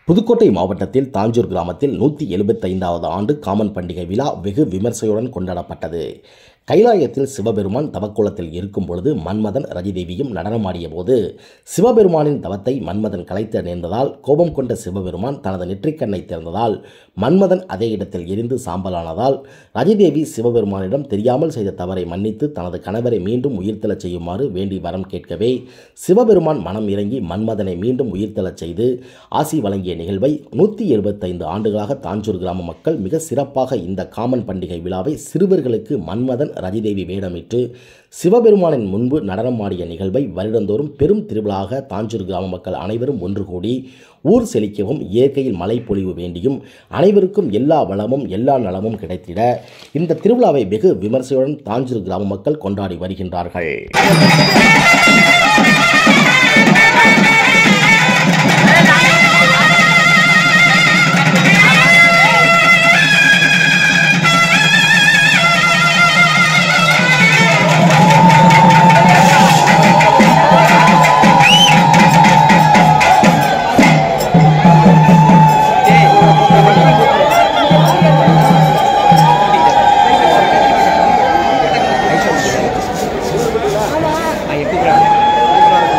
புதுக்கோட்டை மாவட்டத்தில் தாஞ்சூர் கிராமத்தில் நூற்றி எழுபத்தைந்தாவது ஆண்டு காமன் பண்டிகை விழா வெகு விமர்சையுடன் கொண்டாடப்பட்டது கைலாயத்தில் சிவபெருமான் தவக்கோலத்தில் இருக்கும் பொழுது மன்மதன் ரதிதேவியும் நடனமாடிய போது சிவபெருமானின் தவத்தை மன்மதன் கலைத்து நேர்ந்ததால் கோபம் கொண்ட சிவபெருமான் தனது நெற்றிக்கண்ணை திறந்ததால் மன்மதன் அதே இடத்தில் எரிந்து சாம்பலானதால் ரதிதேவி சிவபெருமானிடம் தெரியாமல் செய்த தவறை மன்னித்து தனது கணவரை மீண்டும் உயிர்த்தெழச் செய்யுமாறு வேண்டி வரம் கேட்கவே சிவபெருமான் மனம் இறங்கி மன்மதனை மீண்டும் உயிர்த்தெழச் செய்து ஆசி வழங்கிய நிகழ்வை நூற்றி எழுபத்தைந்து ஆண்டுகளாக தாஞ்சூர் கிராம மக்கள் மிக சிறப்பாக இந்த காமன் பண்டிகை விழாவை சிறுவர்களுக்கு மன்மதன் ரதிதேவி வேடமிட்டு சிவபெருமானின் முன்பு நடனமாடிய நிகழ்வை வருடந்தோறும் பெரும் திருவிழாக தாஞ்சூர் கிராம மக்கள் அனைவரும் ஒன்று கூடி ஊர் செழிக்கவும் இயற்கையில் மழை பொழிவு வேண்டியும் அனைவருக்கும் எல்லா வளமும் எல்லா நலமும் கிடைத்திட இந்த திருவிழாவை வெகு விமர்சையுடன் தாஞ்சூர் கிராம மக்கள் கொண்டாடி வருகின்றார்கள் Ah, ya, cúbrame.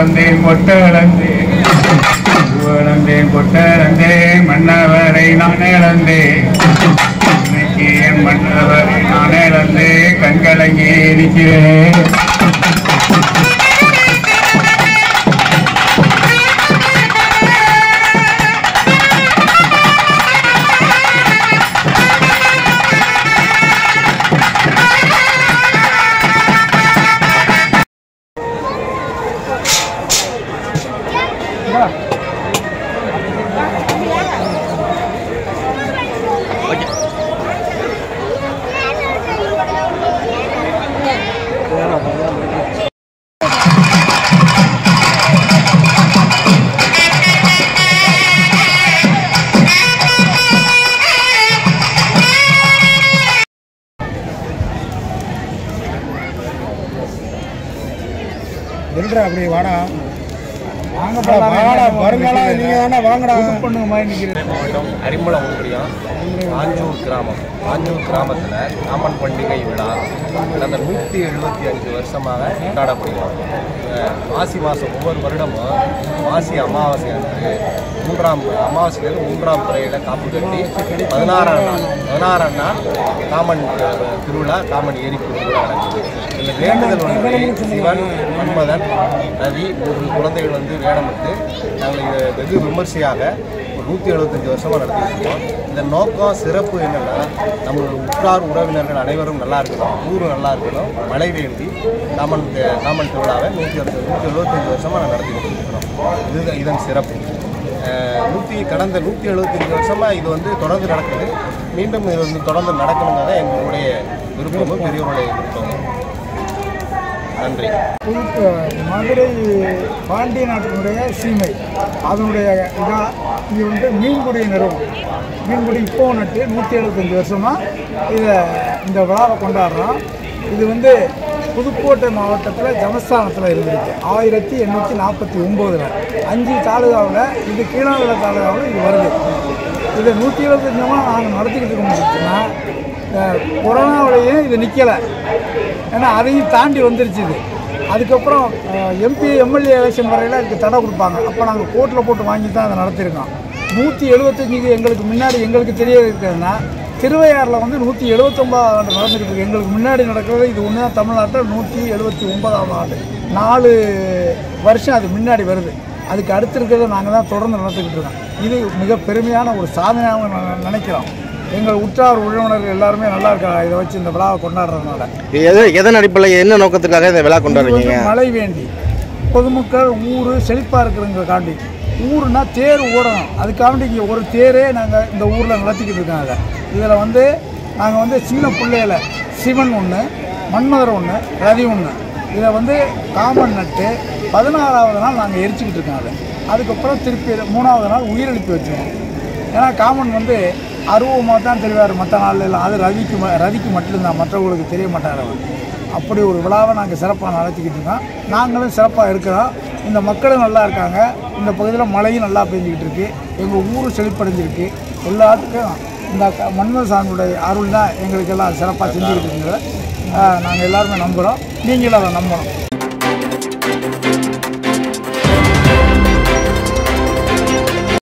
பூவளந்தேன் பொட்டளந்தேன் பூவளந்தேன் பொட்டளந்தேன் மன்னவரை நான் இழந்தேன் இன்னைக்கு என் மன்னவரை நான் இழந்தேன் கண்கலங்கி நிற்கிறேன் சொல்ற அப்படி வாடா வாங்கடா வாடா வருங்காலம் நீங்க தானே வாங்கடா பண்ணுங்க மாதிரி நிக்கிறேன் மாவட்டம் அரிமளம் ஒன்றியம் ஆஞ்சூர் கிராமம் ஆஞ்சூர் கிராமத்தில் காமன் பண்டிகை விழா கடந்த நூற்றி எழுபத்தி அஞ்சு வருஷமாக கொண்டாடப்படுகிறோம் அஹ் மாசி மாதம் ஒவ்வொரு வருடமும் மாசி அமாவாசை அன்று மூன்றாம் அமாவாசையிலிருந்து மூன்றாம் பிறையில் காப்பு கட்டி பதினாறாம் நாள் பதினாறாம் நாள் காமன் அஹ், திருவிழா காமன் ஏரி திருவிழா நடக்குது இதில் வேண்டுதல் ஒன்று சிவன் மன்மதன் ரவி மூன்று குழந்தைகள் வந்து வேடமிட்டு நாங்கள் இதை வெகு விமர்சையாக ஒரு நூற்றி எழுபத்தஞ்சு வருஷமாக நடத்திட்டு இருக்கோம் இதன் நோக்கம் சிறப்பு என்னென்னா நம்ம உற்றார் உறவினர்கள் அனைவரும் நல்லா இருக்கணும் ஊர் நல்லா இருக்கணும் மழை வேண்டி காமன் தி- காமன் திருவிழாவை நூற்றி அறுபது நூற்றி எழுபத்தஞ்சு வருஷமாக நான் நடத்தி கொண்டிருக்கிறோம் இது இதன் சிறப்பு அஹ், நூற்றி கடந்த நூற்றி எழுபத்தஞ்சு வருஷமாக இது வந்து தொடர்ந்து நடக்குது மீண்டும் இது வந்து தொடர்ந்து நடக்கணுங்கிறத எங்களுடைய விருப்பமும் பெரியவருடைய விருப்பமும் நன்றி புது மதுரை பாண்டிய நாட்டினுடைய சீமை அதனுடைய இதா இது வந்து மீன்பிடி நிறுவனம் மீன்பிடி இப்போ நட்டு நூற்றி எழுபத்தஞ்சி வருஷமாக இதை இந்த விழாவை கொண்டாடுறோம் இது வந்து புதுக்கோட்டை மாவட்டத்தில் ஜமஸ்தானத்தில் இருந்திருக்கு ஆயிரத்தி எண்ணூற்றி நாற்பத்தி ஒம்போதில் அஞ்சு தாலுகாவில் இது கீழாநில தாலுகாவில் இது வருது இதை நூற்றி எழுபத்தஞ்சமாக நாங்கள் நடத்திக்கிட்டு இருக்கோம்னா கொரோனாவிலேயே இது நிற்கலை ஏன்னா அதையும் தாண்டி வந்துருச்சு இது அதுக்கப்புறம் எம்பி எம்எல்ஏ எலெக்ஷன் வரையில் இதுக்கு தடை கொடுப்பாங்க அப்போ நாங்கள் கோர்ட்டில் போட்டு வாங்கி தான் அதை நடத்தியிருக்கோம் நூற்றி எழுபத்தஞ்சுக்கு எங்களுக்கு முன்னாடி எங்களுக்கு தெரிய இருக்கிறதுனா திருவையாறில் வந்து நூற்றி எழுபத்தொம்பதாவது ஆண்டு நடந்துக்கிட்டு இருக்கு எங்களுக்கு முன்னாடி நடக்கிறது இது ஒன்று தான் தமிழ்நாட்டில் நூற்றி எழுபத்தி ஒன்பதாவது ஆண்டு நாலு வருஷம் அது முன்னாடி வருது அதுக்கு அடுத்து இருக்கிறத நாங்கள் தான் தொடர்ந்து நடத்திக்கிட்டு இருக்கோம் இது மிக பெருமையான ஒரு சாதனையாக நான் நினைக்கிறோம் எங்கள் உற்றார் உறவினர்கள் எல்லாருமே நல்லா இருக்காங்க இதை வச்சு இந்த விழாவை கொண்டாடுறதுனால எது எதன் அடிப்படையில் என்ன நோக்கத்துக்காக இந்த விழா இது கொண்டாடுறீங்க வந்து மழை வேண்டி பொதுமக்கள் ஊர் செழிப்பாக இருக்கிறவங்களுக்காண்டி ஊருனா தேர் ஓடணும் அதுக்காண்டி இங்கே ஒரு தேரே நாங்கள் இந்த ஊரில் நடத்திக்கிட்டு இருக்காங்க இதில் வந்து நாங்கள் வந்து சின்ன பிள்ளையில சிவன் ஒன்று மன்மதர் ஒன்று ரதி ஒன்று இதை வந்து காமன் நட்டு பதினாறாவது நாள் நாங்கள் எரிச்சுக்கிட்டு இருக்கோம் அதை அதுக்கப்புறம் திருப்பி மூணாவது நாள் உயிரெழுப்பி வச்சுருவோம் ஏன்னா காமன் வந்து அருவமாக தான் தெரிவார் மற்ற நாள்ல எல்லாம் அது ரவிக்கு ம- ரவிக்கு மட்டும்தான் மற்றவங்களுக்கு தெரிய மாட்டார் அவர் அப்படி ஒரு விழாவை நாங்கள் சிறப்பாக நடத்திக்கிட்டு இருக்கோம் நாங்களும் சிறப்பாக இருக்கிறோம் இந்த மக்களும் நல்லா இருக்காங்க இந்த பகுதியில் மழையும் நல்லா பெஞ்சிக்கிட்டு இருக்கு எங்கள் ஊரும் செழிப்படைஞ்சிருக்கு எல்லாத்துக்கும் இந்த க- மன்மத சாமியுடைய அருள் தான் எங்களுக்கெல்லாம் சிறப்பாக செஞ்சுக்கிட்டு இருக்கிறத நாங்கள் எல்லாருமே நம்புகிறோம் நீங்களும் அதை நம்பணும்